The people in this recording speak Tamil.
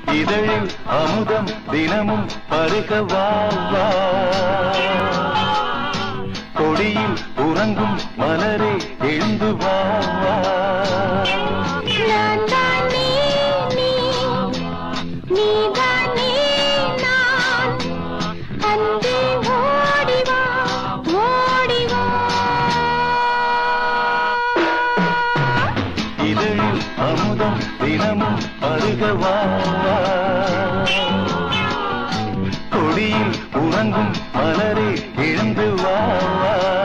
இதழில் அமுதம் தினமும் பருக வா வா கொடியில் உறங்கும் மலரே எழுந்து வா வா நான் தானே நீ நீதானே நான் அன்பே ஓடி வா ஓடி வா இதழில் அமுதம் தினமும் பருக வா வா கொடியில் உறங்கும் மலரே எழுந்து வா வா